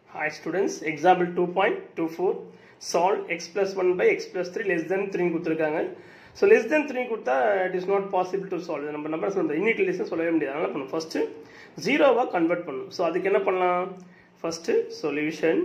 Hi students, example 2.24 solve x plus 1 by x plus 3 less than 3 கொடுத்துருக்காங்க so less than three கொடுத்தா it is not possible to solve நம்ம number சொல்ல இன்இக்லிஷன் சொல்லவே முடியாது அதனால் பண்ணும் ஃபஸ்ட்டு ஜீரோவாக கன்வெர்ட் பண்ணணும் ஸோ அதுக்கு என்ன பண்ணலாம் first solution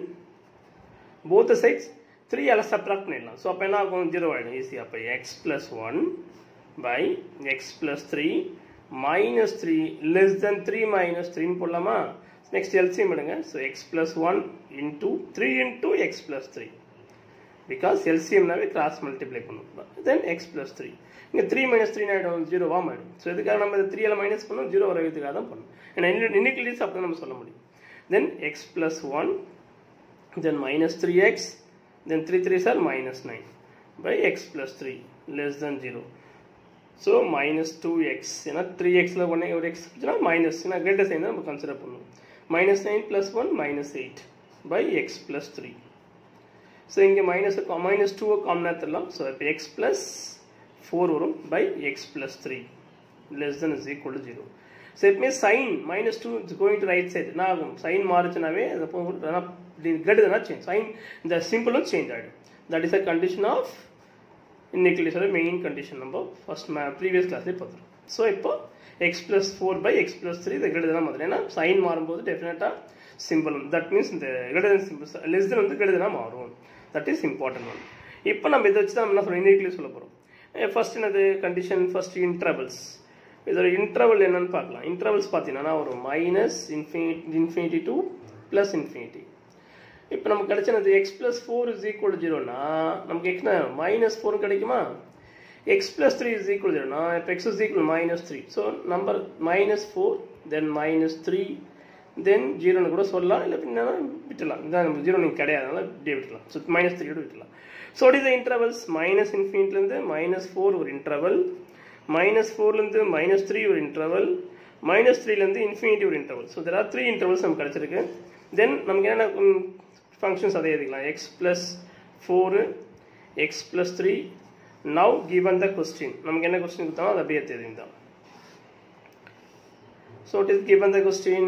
both sides three எல்லாம் சப்ராக்ட் பண்ணிடலாம் ஸோ அப்போ என்ன ஆகும் ஜீரோ ஆகிடும் ஈஸி அப்போ x plus one by x plus three minus three less than three minus த்ரீன்னு போடலாமா நெக்ஸ்ட் எல்சிஎம் எடுங்க so x plus one into three into x plus three because எல்சிஎம்னாவே கிராஸ் மல்டிப்ளை பண்ணும் தென் எக்ஸ் ப்ளஸ் த்ரீ இங்கே three minus three ஆகிடும் ஜீரோவாக ஆகிடும் so இதுக்காக நம்ம த்ரீ எல்லாம் மைனஸ் பண்ணோம் ஜீரோ வரதுக்காக தான் பண்ணணும் ஏன்னா இன்னிக்லிஸ் அப்படி நம்ம சொல்ல முடியும் then x plus one then minus 3x then 3 3s are minus 9 by x plus 3 less than 0 so minus 2x ஏன்னா 3x ல ஒன்று ஒரு x இருந்துச்சுன்னா minus ஏன்னா greater sign தான் நம்ம கன்சிடர் பண்ணுவோம் minus 9 plus 1 minus 8 by x plus 3 so இங்கே மைனஸ் மைனஸ் டூவை காமனாக தரலாம் ஸோ இப்போ எக்ஸ் ப்ளஸ் ஃபோர் வரும் by x plus three less than is equal to zero so எப்பவுமே sign minus two it's going to right side என்ன ஆகும் sign மாறுச்சுனாவே அது கெடுதுனா சேஞ்ச் சைன் இந்த சிம்பிளும் சேஞ்ச் ஆகிடும் that is a condition of இன்னைக்கு மெயின் கண்டிஷன் நம்ம ஃபர்ஸ்ட் மே ப்ரீவியஸ் கிளாஸ்லேயே பார்த்துருவோம் ஸோ இப்போ x plus four by x plus three இது கெடுதனா மாதிரி ஏன்னா சைன் மாறும்போது டெஃபினட்டாக சிம்பிள் தட் மீன்ஸ் இந்த கெடுதன் சிம்பிள் லெஸ் தென் வந்து கெடுதனா மாறும் தட் இஸ் இம்பார்ட்டன்ட் ஒன் இப்போ நம்ம இதை வச்சு தான் நம்ம என்ன சொல்கிறோம் இன்னைக்கு சொல்ல போகிறோம் ஃபர்ஸ்ட் என்னது கண்டிஷன் ஃபர்ஸ்ட் இன்ட்ரவல்ஸ் இதோட இன்டர்வல் என்னன்னு பார்க்கலாம் இன்டர்வல்ஸ் பார்த்தீங்கன்னா ஒரு minus infinity infinity to plus infinity இப்போ நமக்கு கிடைச்சது x plus four is equal ஜீரோனா நமக்கு எக்ஸ்னா மைனஸ் ஃபோர் கிடைக்குமா x plus three is equal ஜீரோனா இப்போ x is equal minus three so number minus four then minus three then ஜீரோன்னு கூட சொல்லலாம் இல்லை பின்னா விட்டுலாம் இதான் நம்ம ஜீரோ நீங்கள் கிடையாது அதனால் இப்படியே விட்டுலாம் ஸோ மைனஸ் த்ரீயோட விட்டுலாம் so it is intervals minus இன்ஃபினிட்லேருந்து மைனஸ் ஃபோர் ஒரு இன்டர்வல் மைனஸ் ஃபோர்லேருந்து மைனஸ் த்ரீ ஒரு இன்டர்வல் மைனஸ் த்ரீலேருந்து இன்ஃபினிட்டி ஒரு interval so there are three intervals நமக்கு கிடச்சிருக்கு தென் நமக்கு என்ன ஃபங்க்ஷன்ஸ் அதே எழுதிக்கலாம் x plus four x plus three now given the question நமக்கு என்ன கொஸ்டின் கொடுத்தாலும் அது அப்படியே தெரியுதான் so it is given the question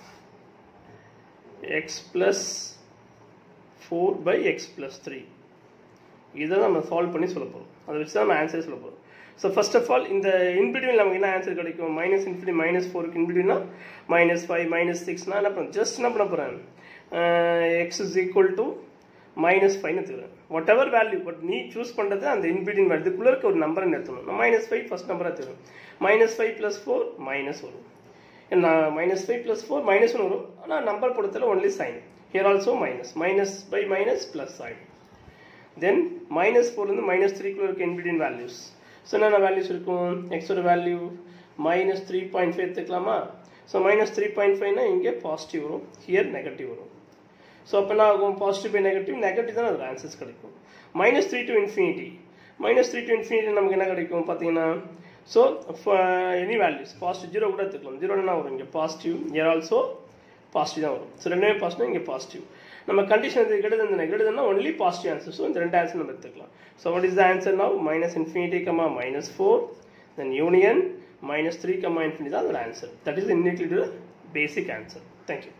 x plus four by x plus three இதை நம்ம சால்வ் பண்ணி சொல்ல போகிறோம் அதை வச்சு தான் நம்ம ஆன்சர் சொல்ல போகிறோம் ஸோ ஃபர்ஸ்ட் ஆஃப் ஆல் இந்த இன்பிட்வீன் நமக்கு என்ன ஆன்சர் கிடைக்கும் மைனஸ் இன்ஃபினிட்டி மைனஸ் ஃபோருக்கு இன்பிட்வீனா மைனஸ் ஃபைவ் மைனஸ் சிக்ஸ்னா என்ன பண்ணுறேன் ஜஸ்ட் என்ன பண்ண போகிறேன் x is equal to minus ஃபைவ்னு எடுத்துக்கிறேன் வாட் எவர் வேல்யூ பட் நீ சூஸ் பண்ணுறது அந்த இன்பிட்வீன் வேல்யூக்குள்ளே இருக்க ஒரு நம்பரை எடுத்துக்கணும் நான் மைனஸ் ஃபைவ் ஃபஸ்ட் நம்பராக எடுத்துக்கிறேன் minus five plus four minus வரும் நான் minus five plus four minus one வரும் ஆனால் நம்பர் பொறுத்தல only sign here also minus minus by minus plus sign then minus ஃபோர்லேருந்து மைனஸ் த்ரீக்குள்ளே இருக்க இன்பிட்வீன் வேல்யூஸ் ஸோ என்னென்ன வேல்யூஸ் இருக்கும் எக்ஸோட value minus three point five எடுத்துக்கலாமா ஸோ மைனஸ் த்ரீ பாயிண்ட் ஃபைவ்னா இங்கே பாசிட்டிவ் வரும் ஹியர் நெகட்டிவ் வரும் ஸோ அப்போ என்ன ஆகும் பாசிட்டிவ் பை நெகட்டிவ் நெகட்டிவ் தான் அதில் ஆன்சர்ஸ் கிடைக்கும் minus three to infinity minus three to infinity நமக்கு என்ன கிடைக்கும் பார்த்தீங்கன்னா so any values positive zero கூட எடுத்துக்கலாம் ஜீரோ என்ன வரும் இங்கே பாசிட்டிவ் இயர் ஆல்சோ பாசிட்டிவ் தான் வரும் ஸோ ரெண்டுமே பாசிட்டிவ் இங்கே பாசிட்டிவ் நம்ம கண்டிஷன் இது கிடையாது இந்த கிடையாதுன்னா ஒன்லி பாசிட்டிவ் ஆன்சர் ஸோ இந்த ரெண்டு ஆன்சர் நம்ம எடுத்துக்கலாம் so what is the answer now minus infinity comma minus four then union minus three comma infinity தான் அதோட ஆன்சர் தட் இஸ் இன்னிக்லி பேசிக் ஆன்சர் தேங்க்யூ